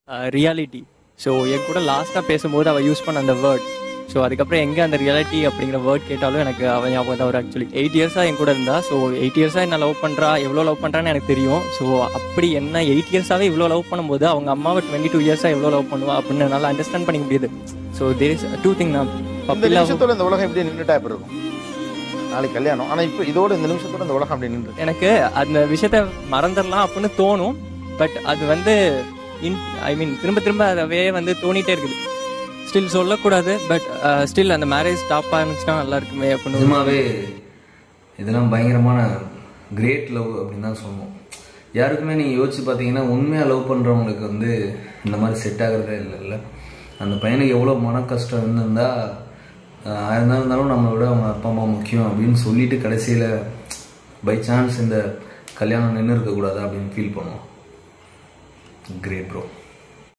reality so என் கூட லாஸ்ட்டாக பேசும்போது அவள் யூஸ் பண்ண அந்த வேர்ட் ஸோ அதுக்கப்புறம் எங்கே அந்த ரியாலிட்டி அப்படிங்கிற வேர்ட் கேட்டாலும் எனக்கு அவன் ஞாபகம் தான் வரும் ஆக்சுவலி எயிட் இயர்ஸாக என் கூட இருந்தா ஸோ எயிட் இயர்ஸாக என்ன லவ் பண்ணுறா எவ்வளோ லவ் பண்ணுறான்னு எனக்கு தெரியும் ஸோ அப்படி என்ன எயிட் இயர்ஸாகவே இவ்வளோ லவ் பண்ணும்போது அவங்க அம்மாவை டுவெண்ட்டி டூ இயர்ஸாக எவ்வளோ லவ் பண்ணுவா அப்படின்னு என்னால் அண்டர்ஸ்டாண்ட் பண்ணிக்க முடியுது so there is two thing நான் இந்த பப்பி லவ் நிமிஷத்தோட இந்த உலகம் எப்படி நின்றுட்டா இப்ப இருக்கும் நாளைக்கு கல்யாணம் ஆனா இப்போ இதோட இந்த நிமிஷத்தோட இந்த உலகம் அப்படி நின்று எனக்கு அந்த விஷயத்த மறந்துடலாம் அப்படின்னு தோணும் பட் அது வந்து இன் ஐ மீன் திரும்ப திரும்ப அதவே வந்து தோணிட்டே இருக்குது ஸ்டில் சொல்லக்கூடாது பட் ஸ்டில் அந்த மேரேஜ் ஸ்டாப் ஆனிச்சுன்னா நல்லா இருக்குமே அப்படின்னு நிஜமாவே இதெல்லாம் பயங்கரமான கிரேட் லவ் அப்படின்னு தான் சொல்லணும் யாருக்குமே நீங்கள் யோசிச்சு பார்த்தீங்கன்னா உண்மையாக லவ் பண்ணுறவங்களுக்கு வந்து இந்த மாதிரி செட் ஆகிறதே இல்லைல்ல அந்த பையனுக்கு எவ்வளோ மன கஷ்டம் இருந்திருந்தா ஆஹ் ஆயிரம் இருந்தாலும் நம்மளை விட அவங்க அப்பா அம்மா முக்கியம் அப்படின்னு சொல்லிட்டு கடைசியில் பை சான்ஸ் இந்த கல்யாணம் நின்று இருக்கக்கூடாது அப்படின்னு ஃபீல் பண்ணுவோம் கிரேட் ப்ரோ